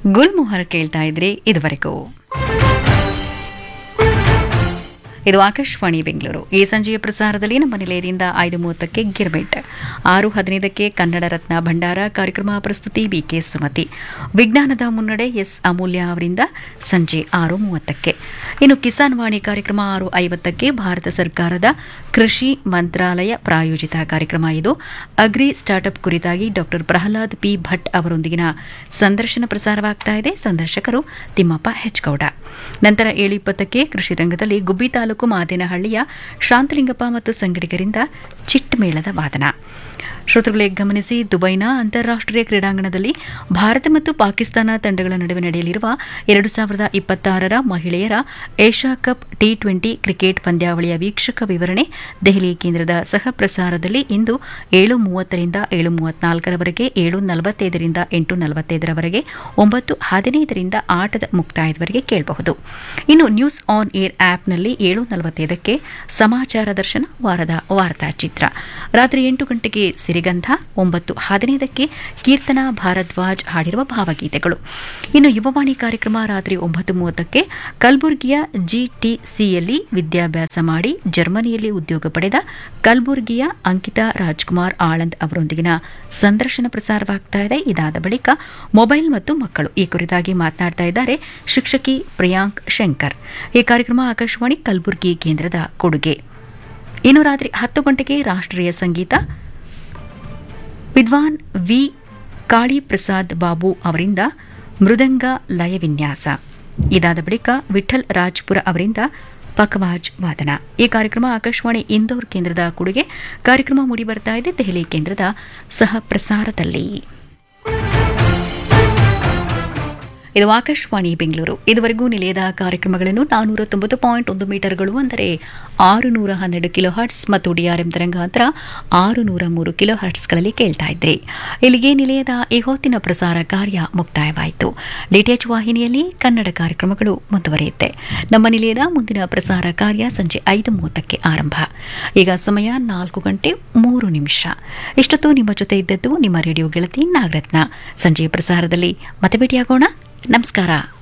ಗುಲ್ಮೋಹರ್ ಕೇಳ್ತಾ ಇದ್ರಿ ಇದುವರೆಗೂ ಇದು ಆಕಾಶವಾಣಿ ಬೆಂಗಳೂರು ಈ ಸಂಜೆಯ ಪ್ರಸಾರದಲ್ಲಿ ನಮ್ಮ ನಿಲಯದಿಂದ ಐದು ಮೂವತ್ತಕ್ಕೆ ಗಿರ್ಮೆಟ್ ಆರು ಹದಿನೈದಕ್ಕೆ ಕನ್ನಡ ರತ್ನ ಭಂಡಾರ ಕಾರ್ಯಕ್ರಮ ಪ್ರಸ್ತುತಿ ಬಿಕೆ ಸುಮತಿ ವಿಜ್ಞಾನದ ಮುನ್ನಡೆ ಎಸ್ ಅಮೂಲ್ಯ ಅವರಿಂದ ಸಂಜೆ ಆರು ಮೂವತ್ತಕ್ಕೆ ಇನ್ನು ಕಿಸಾನ್ ವಾಣಿ ಕಾರ್ಯಕ್ರಮ ಆರು ಐವತ್ತಕ್ಕೆ ಭಾರತ ಸರ್ಕಾರದ ಕೃಷಿ ಮಂತ್ರಾಲಯ ಪ್ರಾಯೋಜಿತ ಕಾರ್ಯಕ್ರಮ ಇದು ಅಗ್ರಿ ಸ್ಟಾರ್ಟ್ಅಪ್ ಕುರಿತಾಗಿ ಡಾಕ್ಟರ್ ಪ್ರಹ್ಲಾದ್ ಪಿ ಭಟ್ ಅವರೊಂದಿಗಿನ ಸಂದರ್ಶನ ಪ್ರಸಾರವಾಗ್ತಾ ಇದೆ ಸಂದರ್ಶಕರು ತಿಮ್ಮಪ್ಪ ಹೆಚ್ಗೌಡ ನಂತರ ಏಳು ಇಪ್ಪತ್ತಕ್ಕೆ ಕೃಷಿ ರಂಗದಲ್ಲಿ ಗುಬ್ಬಿ ತಾಲೂಕು ಮಾದೇನಹಳ್ಳಿಯ ಶಾಂತಲಿಂಗಪ್ಪ ಮತ್ತು ಸಂಗಡಿಗರಿಂದ ಚಿಟ್ ಮೇಳದ ವಾದನ ಶ್ರೋತೃಗಳೇ ಗಮನಿಸಿ ದುಬೈನ ಅಂತಾರಾಷ್ಟೀಯ ಕ್ರೀಡಾಂಗಣದಲ್ಲಿ ಭಾರತ ಮತ್ತು ಪಾಕಿಸ್ತಾನ ತಂಡಗಳ ನಡುವೆ ನಡೆಯಲಿರುವ ಎರಡು ಸಾವಿರದ ಇಪ್ಪತ್ತಾರರ ಮಹಿಳೆಯರ Asia cup T twenty cricket ಪಂದ್ಯಾವಳಿಯ ವೀಕ್ಷಕ ವಿವರಣೆ ದೆಹಲಿ ಕೇಂದ್ರದ ಸಹ ಪ್ರಸಾರದಲ್ಲಿ ಇಂದು ಏಳು ಮೂವತ್ತರಿಂದ ಏಳು ಮೂವತ್ನಾಲ್ಕರವರೆಗೆ ಏಳು ನಲವತ್ತೈದರಿಂದ ಎಂಟು ನಲವತ್ತೈದರವರೆಗೆ ಒಂಬತ್ತು ಹದಿನೈದರಿಂದ ಆಟದ ಮುಕ್ತಾಯದವರೆಗೆ ಕೇಳಬಹುದು ಇನ್ನು ನ್ಯೂಸ್ ಆನ್ ಏರ್ ಆಪ್ನಲ್ಲಿ ಏಳು ನಲವತ್ತೈದಕ್ಕೆ ಸಮಾಚಾರ ದರ್ಶನ ವಾರದ ವಾರ್ತಾ ಚಿತ್ರ ರಾತ್ರಿ ಎಂಟು ಗಂಟೆಗೆ ಸಿರಿಗಂಧ ಒಂಬತ್ತು ಹದಿನೈದಕ್ಕೆ ಕೀರ್ತನ ಭಾರದ್ವಾಜ್ ಹಾಡಿರುವ ಭಾವಗೀತೆಗಳು ಇನ್ನು ಯುವವಾಣಿ ಕಾರ್ಯಕ್ರಮ ರಾತ್ರಿ ಒಂಬತ್ತು ಮೂವತ್ತಕ್ಕೆ ಕಲಬುರಗಿಯ ಜಿಟಿಸಿಯಲ್ಲಿ ವಿದ್ಯಾಭ್ಯಾಸ ಮಾಡಿ ಜರ್ಮನಿಯಲ್ಲಿ ಉದ್ಯೋಗ ಪಡೆದ ಕಲಬುರಗಿಯ ಅಂಕಿತಾ ರಾಜ್ಕುಮಾರ್ ಆಳಂದ್ ಅವರೊಂದಿಗಿನ ಸಂದರ್ಶನ ಪ್ರಸಾರವಾಗ್ತಾ ಇದೆ ಇದಾದ ಬಳಿಕ ಮೊಬೈಲ್ ಮತ್ತು ಮಕ್ಕಳು ಈ ಕುರಿತಾಗಿ ಮಾತನಾಡ್ತಾ ಇದ್ದಾರೆ ಶಿಕ್ಷಕಿ ಪ್ರಿಯಾಂಕ್ ಶಂಕರ್ ಈ ಕಾರ್ಯಕ್ರಮ ಆಕಾಶವಾಣಿ ಕಲಬುರಗಿ ಕೇಂದ್ರದ ಕೊಡುಗೆ ಇನ್ನು ರಾತ್ರಿ ಹತ್ತು ಗಂಟೆಗೆ ರಾಷ್ಟ್ರೀಯ ಸಂಗೀತ ವಿದ್ವಾನ್ ವಿ ಕಾಳಿಪ್ರಸಾದ್ ಬಾಬು ಅವರಿಂದ ಮೃದಂಗ ಲಯ ವಿನ್ಯಾಸ ಇದಾದ ಬಳಿಕ ವಿಠಲ್ ರಾಜ್ಪುರ ಅವರಿಂದ ಪಕವಾಜ್ ವಾದನ ಈ ಕಾರ್ಯಕ್ರಮ ಆಕಾಶವಾಣಿ ಇಂದೋರ್ ಕೇಂದ್ರದ ಕೊಡುಗೆ ಕಾರ್ಯಕ್ರಮ ಮೂಡಿಬರ್ತಾ ಇದೆ ದೆಹಲಿ ಕೇಂದ್ರದ ಸಹ ಪ್ರಸಾರದಲ್ಲಿ ಇದು ಆಕಾಶವಾಣಿ ಬೆಂಗಳೂರು ಇದುವರೆಗೂ ನಿಲಯದ ಕಾರ್ಯಕ್ರಮಗಳನ್ನು ನಾನೂರ ತೊಂಬತ್ತು ಪಾಯಿಂಟ್ ಒಂದು ಮೀಟರ್ಗಳು ಅಂದರೆ ಆರು ನೂರ ಹನ್ನೆರಡು ಕಿಲೋ ಹರ್ಟ್ಸ್ ಮತ್ತು ಡಿಆರ್ಎಂ ತರಂಗಾಂತರ ಆರು ನೂರ ಮೂರು ಕಿಲೋ ಹರ್ಟ್ಸ್ಗಳಲ್ಲಿ ಕೇಳ್ತಾ ಇದ್ರಿ ಇಲ್ಲಿಗೆ ನಿಲಯದ ಈ ಹೊತ್ತಿನ ಪ್ರಸಾರ ಕಾರ್ಯ ಮುಕ್ತಾಯವಾಯಿತು ಡಿಟಿಎಚ್ ವಾಹಿನಿಯಲ್ಲಿ ಕನ್ನಡ ಕಾರ್ಯಕ್ರಮಗಳು ಮುಂದುವರಿಯುತ್ತೆ ನಮ್ಮ ನಿಲಯದ ಮುಂದಿನ ಪ್ರಸಾರ ಕಾರ್ಯ ಸಂಜೆ ಐದು ಮೂವತ್ತಕ್ಕೆ ಆರಂಭ ಈಗ ಸಮಯ ನಾಲ್ಕು ಗಂಟೆ ಮೂರು ನಿಮಿಷ ಇಷ್ಟೊತ್ತು ನಿಮ್ಮ ಜೊತೆ ಇದ್ದದ್ದು ನಿಮ್ಮ ರೇಡಿಯೋ ಗೆಳತಿ ನಾಗರತ್ನ ಸಂಜೆ ಪ್ರಸಾರದಲ್ಲಿ ಮತ್ತೆ ಭೇಟಿಯಾಗೋಣ ನಮಸ್ಕಾರ